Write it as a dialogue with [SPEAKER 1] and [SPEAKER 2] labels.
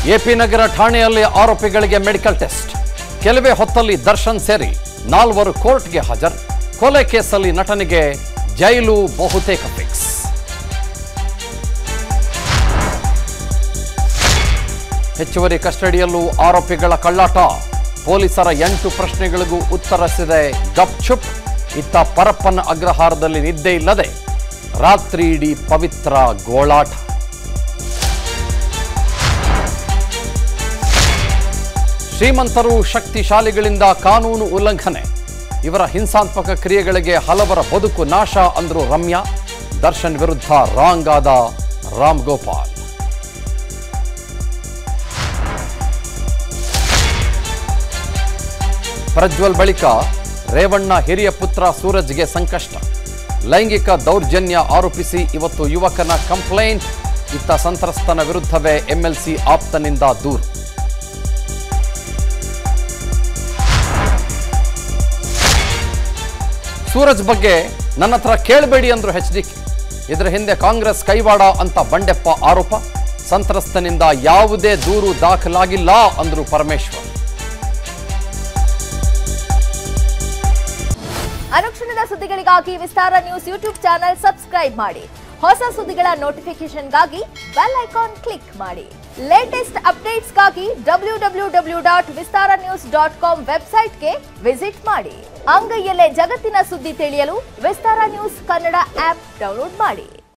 [SPEAKER 1] AP ನಗರ ಠಾಣೆಯಲ್ಲಿ ಆರೋಪಿಗಳಿಗೆ medical test ಕೆಲವೇ ಹೊತ್ತಲ್ಲಿ ದರ್ಶನ್ ಸೇರಿ ನಾಲ್ವರು ಕೋರ್ಟ್ಗೆ ಹಾಜರ್ ಕೊಲೆ ಕೇಸಲ್ಲಿ ನಟನಿಗೆ ಜೈಲು ಬಹುತೇಕ ಫಿಕ್ಸ್ ಹೆಚ್ಚುವರಿ ಕಸ್ಟಡಿಯಲ್ಲೂ ಆರೋಪಿಗಳ ಕಳ್ಳಾಟ ಪೊಲೀಸರ ಎಂಟು ಪ್ರಶ್ನೆಗಳಿಗೂ ಉತ್ತರಿಸಿದೆ ಗಪ್ಚುಪ್ ಇತ್ತ ಪರಪ್ಪನ ಅಗ್ರಹಾರದಲ್ಲಿ ನಿದ್ದೆ ಇಲ್ಲದೆ ರಾತ್ರಿ ಇಡೀ ಪವಿತ್ರ ಗೋಳಾಟ ಶ್ರೀಮಂತರು ಶಕ್ತಿಶಾಲಿಗಳಿಂದ ಕಾನೂನು ಉಲ್ಲಂಘನೆ ಇವರ ಹಿಂಸಾತ್ಮಕ ಕ್ರಿಯೆಗಳಿಗೆ ಹಲವರ ಬದುಕು ನಾಶ ಅಂದ್ರು ರಮ್ಯಾ ದರ್ಶನ್ ವಿರುದ್ಧ ರಾಂಗ್ ಆದ ರಾಮ್ ಗೋಪಾಲ್ ಪ್ರಜ್ವಲ್ ಬಳಿಕ ರೇವಣ್ಣ ಹಿರಿಯ ಪುತ್ರ ಸೂರಜ್ಗೆ ಸಂಕಷ್ಟ ಲೈಂಗಿಕ ದೌರ್ಜನ್ಯ ಆರೋಪಿಸಿ ಇವತ್ತು ಯುವಕನ ಕಂಪ್ಲೇಂಟ್ ಇತ್ತ ಸಂತ್ರಸ್ತನ ವಿರುದ್ಧವೇ ಎಂಎಲ್ಸಿ ಆಪ್ತನಿಂದ ದೂರು ಸೂರಜ್ ಬಗ್ಗೆ ನನ್ನ ಹತ್ರ ಕೇಳಬೇಡಿ ಅಂದ್ರು ಎಚ್ ಡಿ ಇದರ ಹಿಂದೆ ಕಾಂಗ್ರೆಸ್ ಕೈವಾಡ ಅಂತ ಬಂಡೆಪ್ಪ ಆರೋಪ ಸಂತ್ರಸ್ತನಿಂದ ಯಾವುದೇ ದೂರು ದಾಖಲಾಗಿಲ್ಲ ಅಂದ್ರು ಪರಮೇಶ್ವರ್
[SPEAKER 2] ಅನುಕ್ಷಣದ ಸುದ್ದಿಗಳಿಗಾಗಿ Vistara news YouTube channel subscribe ಮಾಡಿ ಹೊಸ ಸುದ್ದಿಗಳ ನೋಟಿಫಿಕೇಶನ್ಗಾಗಿ ಬೆಲ್ ಐಕಾನ್ ಕ್ಲಿಕ್ ಮಾಡಿ ಲೇಟೆಸ್ಟ್ ಅಪ್ಡೇಟ್ಸ್ಗಾಗಿ W W W dot Vistara news dot com ವೆಬ್ಸೈಟ್ಗೆ ವಿಸಿಟ್ ಮಾಡಿ ಅಂಗೈಯಲ್ಲೇ ಜಗತ್ತಿನ ಸುದ್ದಿ ತಿಳಿಯಲು Vistara news Kannada app download ಮಾಡಿ